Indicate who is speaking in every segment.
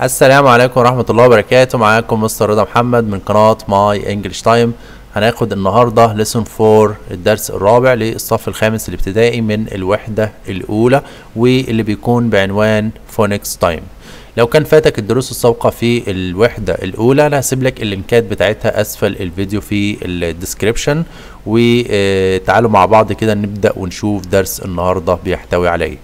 Speaker 1: السلام عليكم ورحمة الله وبركاته معاكم مستر رضا محمد من قناة ماي انجلش تايم هناخد النهاردة ليسون 4 الدرس الرابع للصف الخامس الابتدائي من الوحدة الأولى واللي بيكون بعنوان فونكس تايم لو كان فاتك الدروس السابقة في الوحدة الأولى أنا هسيب لك اللينكات بتاعتها أسفل الفيديو في الديسكريبشن وتعالوا مع بعض كده نبدأ ونشوف درس النهاردة بيحتوي على ايه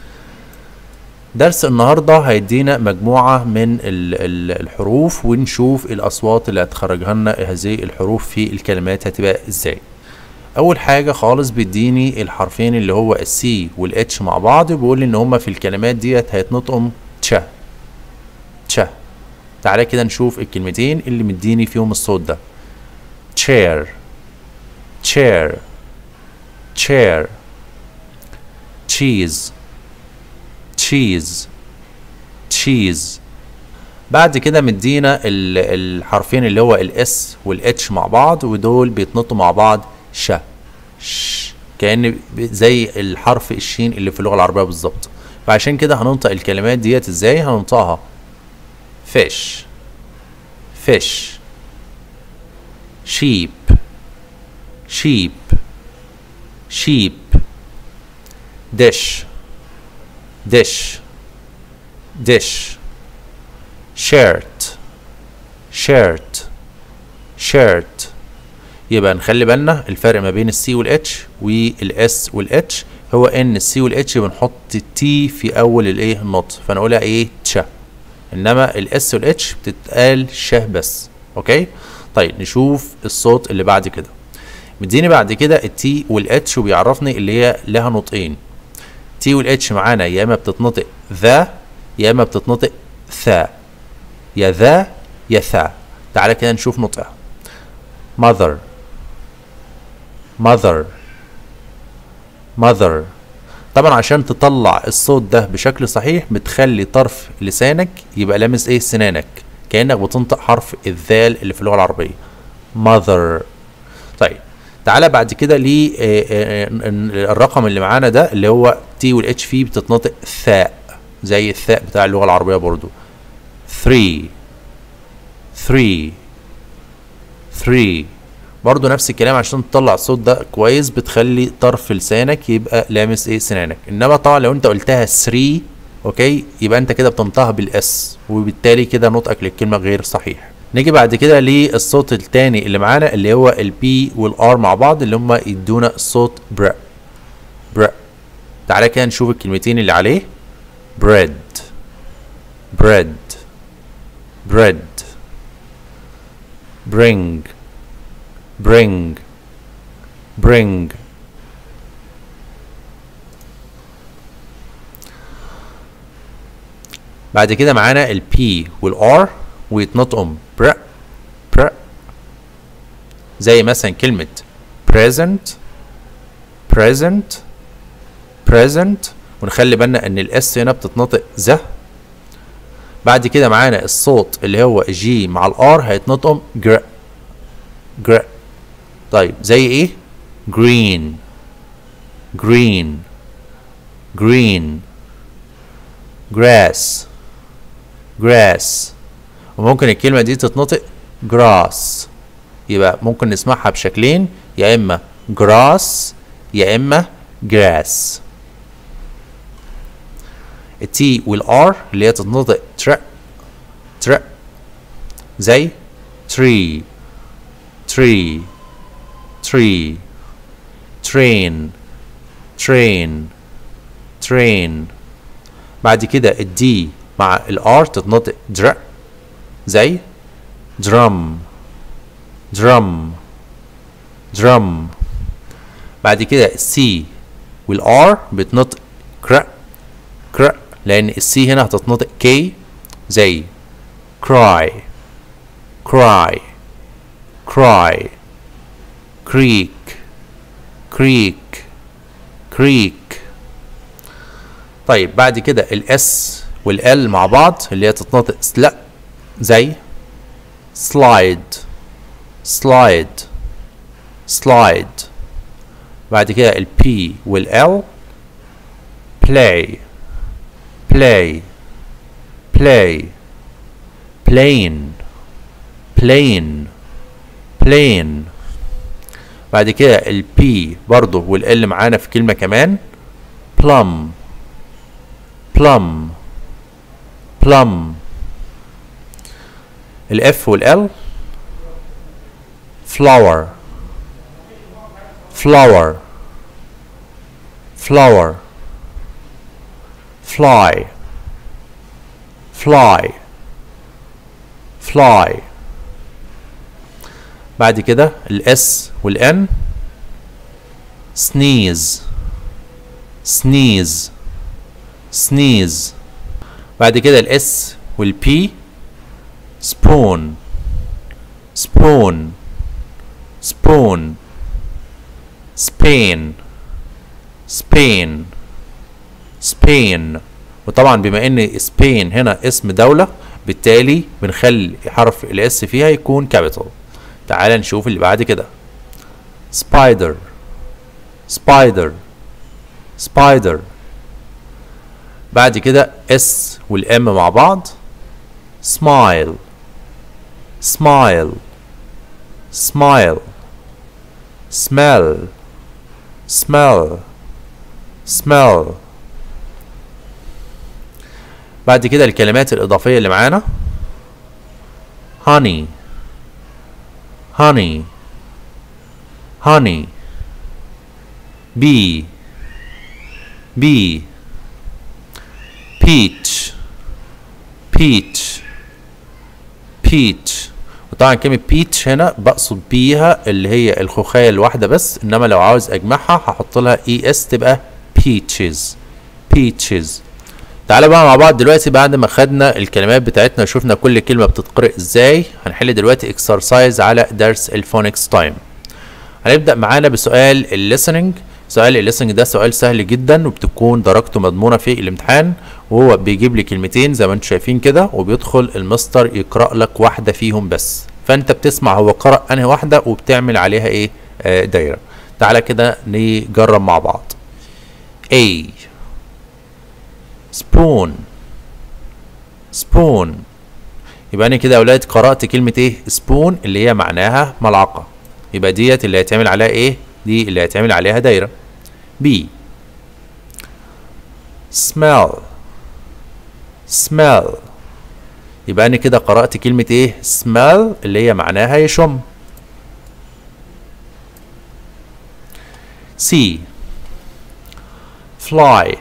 Speaker 1: درس النهاردة هيدينا مجموعة من ال- ال- الحروف ونشوف الأصوات اللي هتخرجها لنا هذه الحروف في الكلمات هتبقى ازاي أول حاجة خالص بيديني الحرفين اللي هو السي والاتش مع بعض وبيقول لي إن هما في الكلمات ديت هيتنطقم تشا تشا تعالى كده نشوف الكلمتين اللي مديني فيهم الصوت ده chair chair chair cheese cheese cheese بعد كده مدينا ال- الحرفين اللي هو الاس والاتش مع بعض ودول بيتنطوا مع بعض ش ش كأن ب- زي الحرف الشين اللي في اللغة العربية بالظبط فعشان كده هننطق الكلمات ديت ازاي هننطقها fish fish sheep sheep sheep dish dish dish shirt shirt shirt يبقى نخلي بالنا الفرق ما بين السي والاتش والاس والاتش هو ان السي والاتش بنحط التي في اول الايه النطق فنقولها ايه تشا انما الاس والاتش بتتقال شه بس اوكي طيب نشوف الصوت اللي بعد كده مديني بعد كده التي والاتش وبيعرفني اللي هي لها نطقين تي والاتش معانا يا اما بتتنطق ذا يا اما بتتنطق ثا يا ذا يا ثا تعالى كده نشوف نطقها mother mother mother طبعا عشان تطلع الصوت ده بشكل صحيح بتخلي طرف لسانك يبقى لامس ايه سنانك كانك بتنطق حرف الذال اللي في اللغه العربيه mother طيب تعالى بعد كده ل الرقم اللي معانا ده اللي هو تي والاتش فيه بتتنطق ثاء زي الثاء بتاع اللغه العربيه برضو 3 3 3 برضو نفس الكلام عشان تطلع الصوت ده كويس بتخلي طرف لسانك يبقى لامس ايه سنانك انما طبعا لو انت قلتها 3 اوكي يبقى انت كده بتنطقها بالاس وبالتالي كده نطقك للكلمه غير صحيح نيجي بعد كده للصوت التاني اللي معانا اللي هو البي والار مع بعض اللي هم يدونا الصوت بر بر تعالى كده نشوف الكلمتين اللي عليه bread bread bread bring bring bring بعد كده معانا ال P وال R ويتنطقم بر بر زي مثلا كلمة present present present ونخلي بالنا ان الاس هنا بتتنطق ذا بعد كده معانا الصوت اللي هو جي مع الار هيتنطقم جر جر طيب زي ايه green green green grass grass وممكن الكلمة دي تتنطق grass يبقى ممكن نسمعها بشكلين يا إما grass يا إما grass التي والار اللي هي تتنطق تر تر زي tree tree tree train train train بعد كده الدي مع الار تتنطق در زي drum drum drum بعد كده السي والار بتنطق كر كر لان السي هنا هتتنطق كي زي cry cry cry creek creek creek طيب بعد كده الاس والال مع بعض اللي هي تتنطق سلا زي slide slide slide بعد كده ال P وال L play play play plain plain plain بعد كده ال P برضه وال L معانا في كلمة كمان plum plum plum ال F وال L flower flower flower fly fly fly بعد كده الاس والان sneeze sneeze sneeze بعد كده الاس والبي spoon spoon spoon Spain Spain Spain وطبعا بما ان سبين هنا اسم دولة بالتالي بنخلي حرف الاس فيها يكون كابيتال تعال نشوف اللي بعد كده spider spider spider بعد كده اس والام مع بعض smile smile smile smell smell smell بعد كده الكلمات الإضافية اللي معانا honey honey honey bee bee peach peach peach وطبعا كلمة بيتش هنا بقصد بيها اللي هي الخوخاية الواحدة بس انما لو عاوز اجمعها هحط لها اي اس تبقى peaches peaches تعالى بقى مع بعض دلوقتي بعد ما خدنا الكلمات بتاعتنا وشوفنا كل كلمة بتتقرأ ازاي هنحل دلوقتي اكسرسايز على درس الفونكس تايم هنبدأ معانا بسؤال الليسننج سؤال الليسننج ده سؤال سهل جدا وبتكون درجته مضمونة في الامتحان وهو بيجيب لي كلمتين زي ما انتم شايفين كده وبيدخل المستر يقرأ لك واحدة فيهم بس فانت بتسمع هو قرأ انهي واحدة وبتعمل عليها ايه آه دايرة تعالى كده نجرب مع بعض A spoon spoon يبقى انا كده يا اولاد قرأت كلمة ايه spoon اللي هي معناها ملعقة يبقى ديت اللي هيتعمل عليها ايه دي اللي هيتعمل عليها دايرة B smell smell يبقى انا كده قرأت كلمة ايه smell اللي هي معناها يشم C fly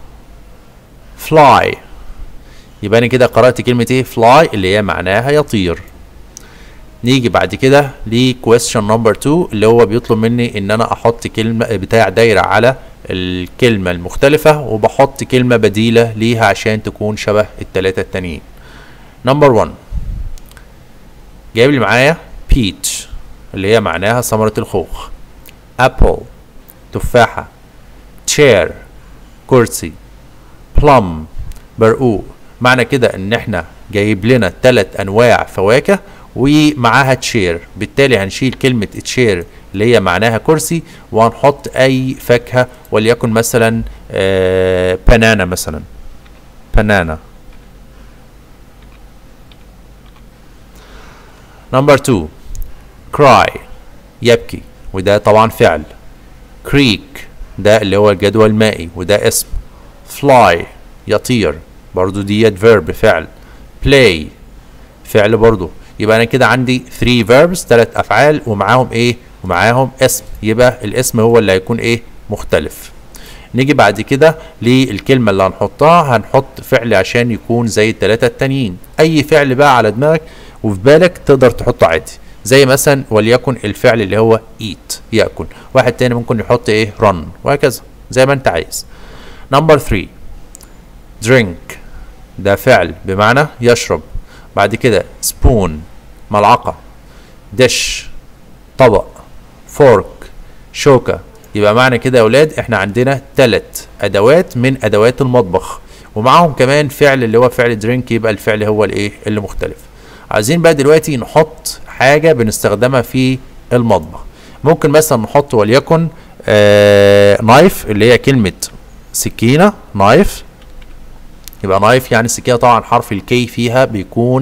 Speaker 1: fly يبقى انا كده قرأت كلمة ايه fly اللي هي معناها يطير نيجي بعد كده ل question number 2 اللي هو بيطلب مني ان انا احط كلمة بتاع دايرة على الكلمة المختلفة وبحط كلمة بديلة ليها عشان تكون شبه التلاتة التانيين نمبر 1 جايب لي معايا peach اللي هي معناها ثمرة الخوخ apple تفاحة chair كرسي plum برقوق معنى كده ان احنا جايب لنا تلات انواع فواكه ومعاها تشير بالتالي هنشيل كلمة تشير اللي هي معناها كرسي وهنحط اي فاكهة وليكن مثلا آه بنانا مثلا بنانا نمبر 2 cry يبكي وده طبعا فعل creek ده اللي هو الجدول المائي وده اسم fly يطير برضو ديت verb فعل play فعل برضو يبقى انا كده عندي 3 verbs 3 افعال ومعاهم ايه ومعاهم اسم يبقى الاسم هو اللي هيكون ايه مختلف نيجي بعد كده للكلمه اللي هنحطها هنحط فعل عشان يكون زي الثلاثه التانيين اي فعل بقى على دماغك وفي بالك تقدر تحطه عادي زي مثلا وليكن الفعل اللي هو eat ياكل واحد تاني ممكن يحط ايه run وهكذا زي ما انت عايز نمبر 3 drink ده فعل بمعنى يشرب بعد كده spoon ملعقة dish طبق فورك شوكة يبقى معنى كده يا اولاد احنا عندنا تلات ادوات من ادوات المطبخ ومعاهم كمان فعل اللي هو فعل درينك يبقى الفعل هو الايه اللي مختلف عايزين بقى دلوقتي نحط حاجة بنستخدمها في المطبخ ممكن مثلا نحط وليكن آه نايف اللي هي كلمة سكينة نايف يبقى نايف يعني السكينة طبعا حرف الكي فيها بيكون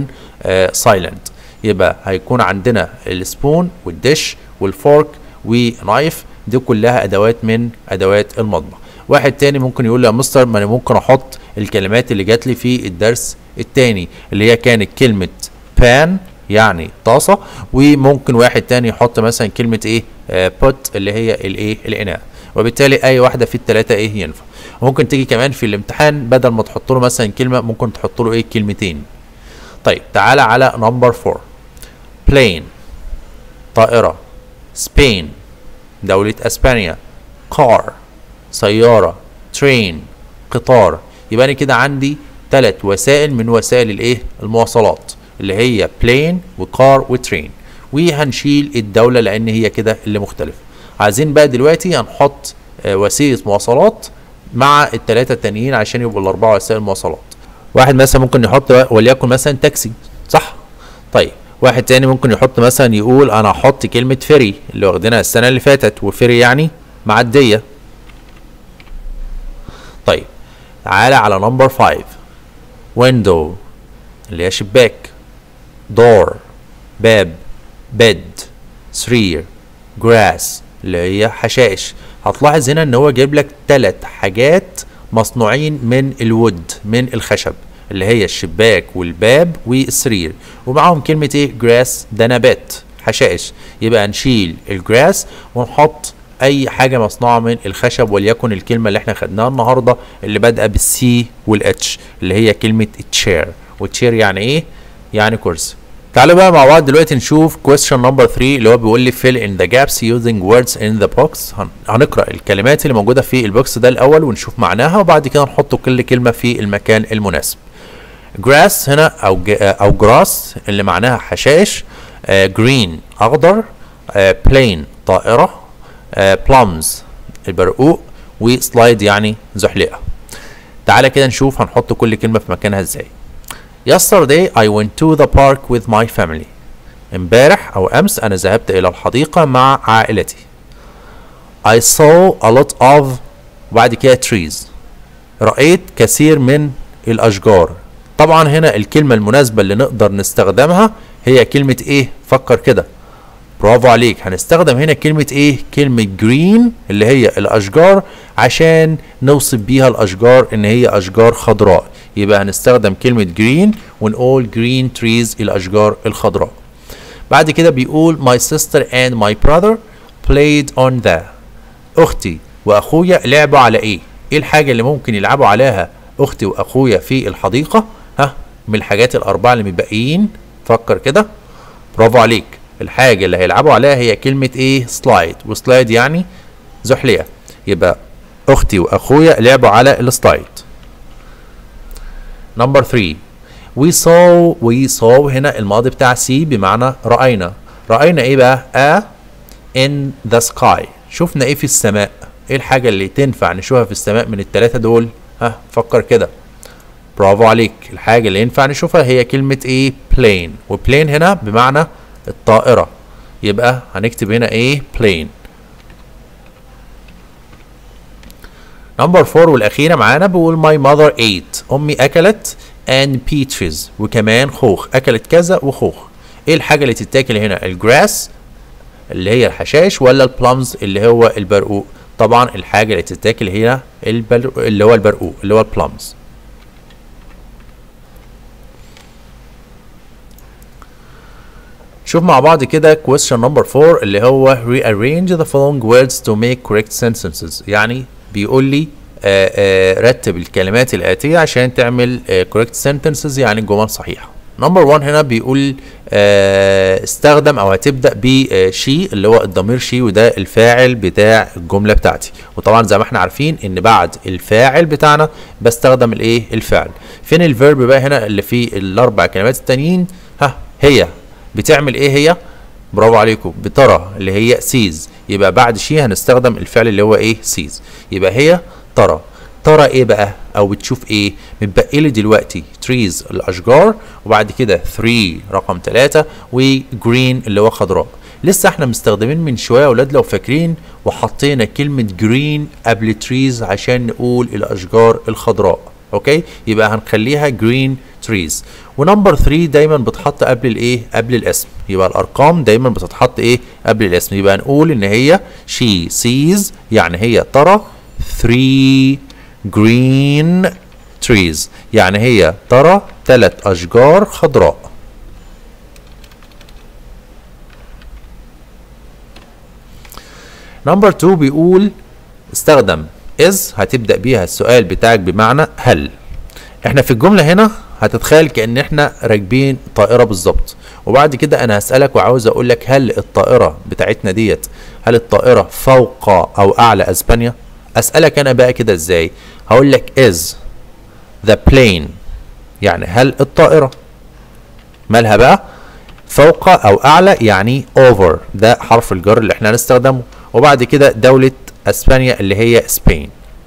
Speaker 1: سايلنت يبقى هيكون عندنا السبون والدش والفورك ونايف دي كلها ادوات من ادوات المطبخ واحد تاني ممكن يقول لي يا مستر ما انا ممكن احط الكلمات اللي جات لي في الدرس التاني اللي هي كانت كلمه بان يعني طاسه وممكن واحد تاني يحط مثلا كلمه ايه بوت اللي هي الايه الاناء وبالتالي اي واحده في الثلاثه ايه ينفع ممكن تيجي كمان في الامتحان بدل ما تحط له مثلا كلمه ممكن تحط له ايه كلمتين طيب تعالى على نمبر 4 plane طائره سبين دولة اسبانيا car سيارة train قطار يبقى انا كده عندي ثلاث وسائل من وسائل الايه المواصلات اللي هي plane وكار وترين وهنشيل الدولة لان هي كده اللي مختلفة عايزين بقى دلوقتي هنحط آه، وسيلة مواصلات مع الثلاثة التانيين عشان يبقوا الأربعة وسائل مواصلات واحد مثلا ممكن يحط وليكن مثلا تاكسي صح طيب واحد تاني ممكن يحط مثلا يقول انا هحط كلمة فيري اللي واخدينها السنة اللي فاتت وفيري يعني معدية طيب تعالى على نمبر 5 window اللي هي شباك door باب bed سرير grass اللي هي حشائش هتلاحظ هنا ان هو جايب لك ثلاث حاجات مصنوعين من الود من الخشب اللي هي الشباك والباب والسرير ومعاهم كلمة ايه جراس ده نبات حشائش يبقى نشيل الجراس ونحط اي حاجة مصنوعة من الخشب وليكن الكلمة اللي احنا خدناها النهاردة اللي بادئة بالسي والاتش اللي هي كلمة تشير وتشير يعني ايه يعني كرسي تعالوا بقى مع بعض دلوقتي نشوف question number 3 اللي هو بيقول لي fill in the gaps using words in the box هن- هنقرا الكلمات اللي موجوده في البوكس ده الاول ونشوف معناها وبعد كده نحط كل كلمه في المكان المناسب grass هنا او ج- او grass اللي معناها حشائش آه، green اخضر آه، plane طائره آه، plums البرقوق وسلايد يعني زحلقه تعالى كده نشوف هنحط كل كلمه في مكانها ازاي Yesterday I went to the park with my family. امبارح أو أمس أنا ذهبت إلى الحديقة مع عائلتي. I saw a lot of وبعد كده trees. رأيت كثير من الأشجار. طبعا هنا الكلمة المناسبة اللي نقدر نستخدمها هي كلمة إيه؟ فكر كده. برافو عليك هنستخدم هنا كلمة ايه كلمة جرين اللي هي الاشجار عشان نوصف بيها الاشجار ان هي اشجار خضراء يبقى هنستخدم كلمة جرين ونقول جرين تريز الاشجار الخضراء بعد كده بيقول my sister and my brother played on the اختي واخويا لعبوا على ايه ايه الحاجة اللي ممكن يلعبوا عليها اختي واخويا في الحديقة ها من الحاجات الاربعة اللي متبقيين فكر كده برافو عليك الحاجة اللي هيلعبوا عليها هي كلمة ايه سلايد وسلايد يعني زحلية يبقى اختي واخويا لعبوا على السلايد نمبر 3 we saw we saw هنا الماضي بتاع سي بمعنى رأينا رأينا ايه بقى a in the sky شفنا ايه في السماء ايه الحاجة اللي تنفع نشوفها في السماء من التلاتة دول ها فكر كده برافو عليك الحاجة اللي ينفع نشوفها هي كلمة ايه plane وبلين هنا بمعنى الطائرة يبقى هنكتب هنا ايه plane نمبر 4 والأخيرة معانا بيقول my mother ate أمي أكلت and peaches وكمان خوخ أكلت كذا وخوخ إيه الحاجة اللي تتاكل هنا الجراس اللي هي الحشائش ولا البلمز اللي هو البرقوق طبعا الحاجة اللي تتاكل هنا البر... اللي هو البرقوق اللي هو البلمز شوف مع بعض كده question number 4 اللي هو rearrange the following words to make correct sentences يعني بيقول لي آآ آآ رتب الكلمات الآتية عشان تعمل آآ correct sentences يعني جمل صحيحة نمبر 1 هنا بيقول استخدم او هتبدا بشي اللي هو الضمير شي وده الفاعل بتاع الجمله بتاعتي وطبعا زي ما احنا عارفين ان بعد الفاعل بتاعنا بستخدم الايه الفعل فين الفيرب بقى هنا اللي في الاربع كلمات التانيين ها هي بتعمل ايه هي برافو عليكم بترى اللي هي سيز يبقى بعد شي هنستخدم الفعل اللي هو ايه سيز يبقى هي ترى ترى ايه بقى او بتشوف ايه متبقي لي دلوقتي تريز الاشجار وبعد كده 3 رقم 3 وجرين اللي هو خضراء لسه احنا مستخدمين من شويه يا اولاد لو فاكرين وحطينا كلمه جرين قبل تريز عشان نقول الاشجار الخضراء اوكي يبقى هنخليها جرين trees ونمبر 3 دايما بتحط قبل الايه قبل الاسم يبقى الارقام دايما بتتحط ايه قبل الاسم يبقى نقول ان هي she sees يعني هي ترى 3 green trees يعني هي ترى ثلاث اشجار خضراء نمبر 2 بيقول استخدم is هتبدأ بيها السؤال بتاعك بمعنى هل احنا في الجملة هنا هتتخيل كأن احنا راكبين طائرة بالظبط وبعد كده انا هسألك وعاوز اقول لك هل الطائرة بتاعتنا ديت هل الطائرة فوق او اعلى اسبانيا اسألك انا بقى كده ازاي هقول لك is the plane يعني هل الطائرة مالها بقى فوق او اعلى يعني over ده حرف الجر اللي احنا هنستخدمه وبعد كده دولة اسبانيا اللي هي سبين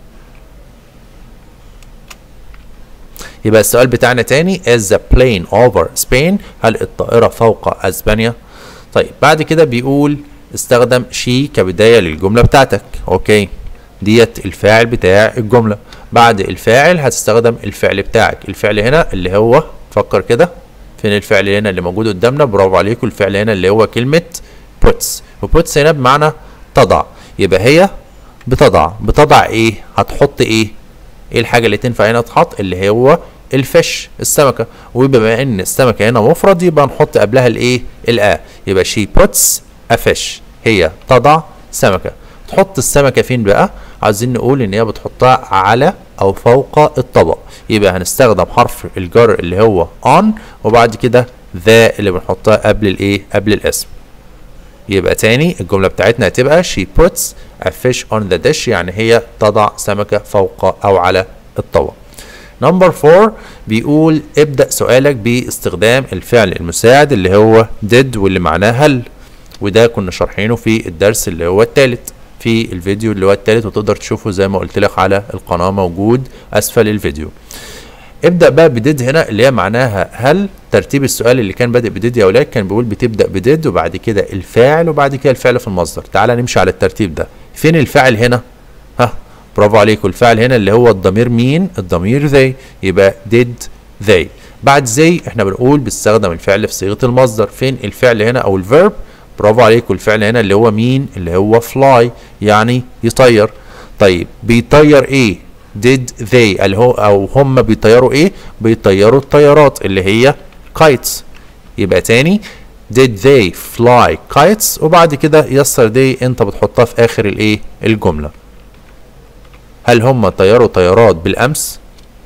Speaker 1: يبقى السؤال بتاعنا تاني is the plane over Spain هل الطائرة فوق اسبانيا طيب بعد كده بيقول استخدم شي كبداية للجملة بتاعتك اوكي ديت الفاعل بتاع الجملة بعد الفاعل هتستخدم الفعل بتاعك الفعل هنا اللي هو فكر كده فين الفعل هنا اللي موجود قدامنا برافو عليكم الفعل هنا اللي هو كلمة puts وputs هنا بمعنى تضع يبقى هي بتضع بتضع ايه هتحط ايه ايه الحاجة اللي تنفع هنا تحط اللي هو الفش السمكة وبما ان السمكة هنا مفرد يبقى نحط قبلها الايه الآ يبقى she puts a fish هي تضع سمكة تحط السمكة فين بقى عايزين نقول ان هي بتحطها على او فوق الطبق يبقى هنستخدم حرف الجر اللي هو on وبعد كده ذا اللي بنحطها قبل الايه قبل الاسم يبقى تاني الجملة بتاعتنا هتبقى she puts a fish on the dish يعني هي تضع سمكة فوق أو على الطبق. نمبر 4 بيقول ابدأ سؤالك باستخدام الفعل المساعد اللي هو did واللي معناه هل وده كنا شارحينه في الدرس اللي هو الثالث في الفيديو اللي هو الثالث وتقدر تشوفه زي ما قلت لك على القناة موجود أسفل الفيديو. ابدا بقى بديد هنا اللي هي معناها هل ترتيب السؤال اللي كان بادئ بديد يا اولاد كان بيقول بتبدا بديد وبعد كده الفاعل وبعد كده الفعل في المصدر تعالى نمشي على الترتيب ده فين الفاعل هنا ها برافو عليكم الفاعل هنا اللي هو الضمير مين الضمير they يبقى did they بعد they احنا بنقول بنستخدم الفعل في صيغه المصدر فين الفعل هنا او الفيرب برافو عليكم الفعل هنا اللي هو مين اللي هو fly يعني يطير طيب بيطير ايه did they اللي هو او هم بيطيروا ايه بيطيروا الطيارات اللي هي kites يبقى تاني did they fly kites وبعد كده yesterday انت بتحطها في اخر الايه الجمله هل هم طيروا طيارات بالامس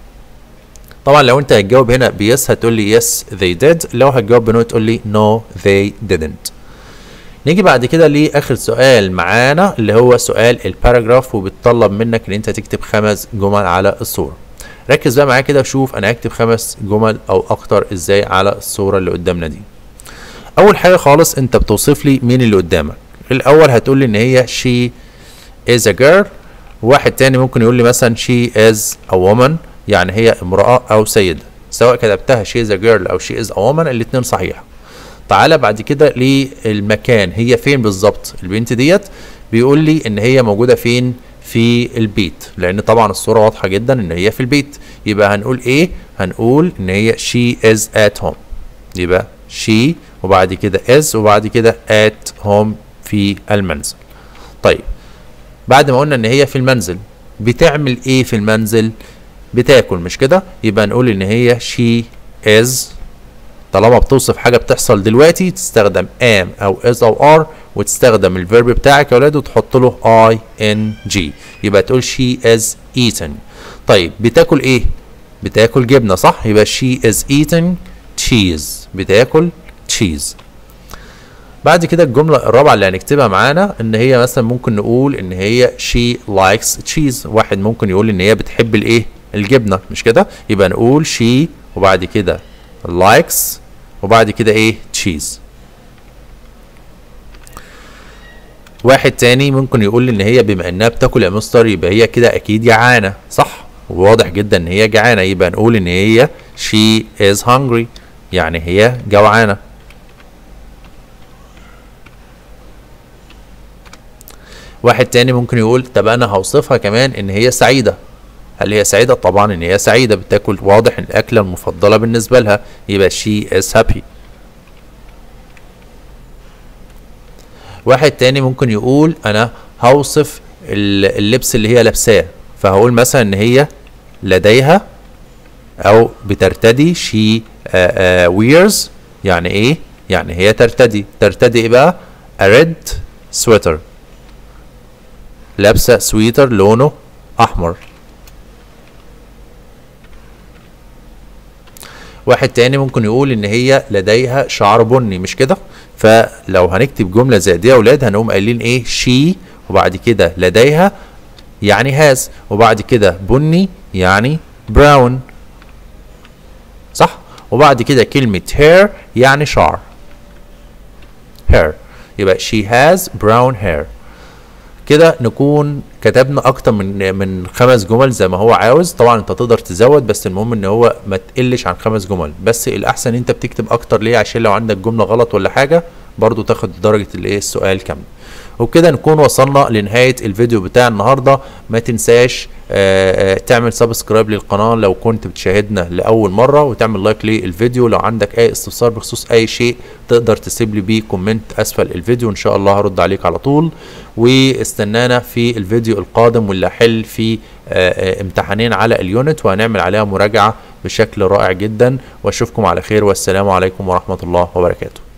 Speaker 1: طبعا لو انت هتجاوب هنا بيس هتقول لي yes they did لو هتجاوب بنو تقول لي no they didn't نيجي بعد كده لاخر سؤال معانا اللي هو سؤال الباراجراف وبتطلب منك ان انت تكتب خمس جمل على الصوره ركز بقى معايا كده وشوف انا هكتب خمس جمل او اكتر ازاي على الصوره اللي قدامنا دي اول حاجه خالص انت بتوصف لي مين اللي قدامك الاول هتقول لي ان هي she is a girl واحد تاني ممكن يقول لي مثلا she is a woman يعني هي امراه او سيده سواء كتبتها she is a girl او she is a woman الاتنين صحيح تعالى بعد كده للمكان هي فين بالظبط البنت ديت بيقول لي ان هي موجوده فين في البيت لان طبعا الصوره واضحه جدا ان هي في البيت يبقى هنقول ايه هنقول ان هي she is at home يبقى she وبعد كده is وبعد كده at home في المنزل طيب بعد ما قلنا ان هي في المنزل بتعمل ايه في المنزل بتاكل مش كده يبقى نقول ان هي she is طالما بتوصف حاجه بتحصل دلوقتي تستخدم am او is او are وتستخدم الفيرب بتاعك يا ولاد وتحط له i n g يبقى تقول she is eaten طيب بتاكل ايه بتاكل جبنه صح يبقى she is eating cheese بتاكل cheese بعد كده الجملة الرابعة اللي هنكتبها معانا ان هي مثلا ممكن نقول ان هي she likes cheese واحد ممكن يقول ان هي بتحب الايه الجبنة مش كده يبقى نقول she وبعد كده likes وبعد كده ايه cheese واحد تاني ممكن يقول ان هي بما انها بتاكل يا مستر يبقى هي كده اكيد جعانه صح وواضح جدا ان هي جعانه يبقى نقول ان هي she is hungry يعني هي جوعانه واحد تاني ممكن يقول طب انا هوصفها كمان ان هي سعيده هل هي سعيدة طبعا ان هي سعيدة بتاكل واضح ان الاكلة المفضلة بالنسبة لها يبقى she is happy واحد تاني ممكن يقول انا هوصف ال- اللبس اللي هي لابساه فهقول مثلا ان هي لديها او بترتدي she uh, uh, wears يعني ايه يعني هي ترتدي ترتدي ايه بقى a red sweater لابسه سويتر لونه احمر واحد تاني ممكن يقول ان هي لديها شعر بني مش كده فلو هنكتب جمله زي دي يا اولاد هنقوم قايلين ايه شي وبعد كده لديها يعني هاز وبعد كده بني يعني براون صح وبعد كده كلمه hair يعني شعر hair يبقى she has brown hair كده نكون كتبنا اكتر من من خمس جمل زي ما هو عاوز طبعا انت تقدر تزود بس المهم ان هو ما تقلش عن خمس جمل بس الاحسن انت بتكتب اكتر ليه عشان لو عندك جمله غلط ولا حاجه برضو تاخد درجه الايه السؤال كامله وبكده نكون وصلنا لنهايه الفيديو بتاع النهارده ما تنساش آه، آه، تعمل سبسكرايب للقناه لو كنت بتشاهدنا لاول مره وتعمل لايك للفيديو لو عندك اي استفسار بخصوص اي شيء تقدر تسيب لي بيه كومنت اسفل الفيديو ان شاء الله هرد عليك على طول واستنانا في الفيديو القادم واللي هحل فيه آه، آه، امتحانين على اليونت وهنعمل عليها مراجعه بشكل رائع جدا واشوفكم على خير والسلام عليكم ورحمه الله وبركاته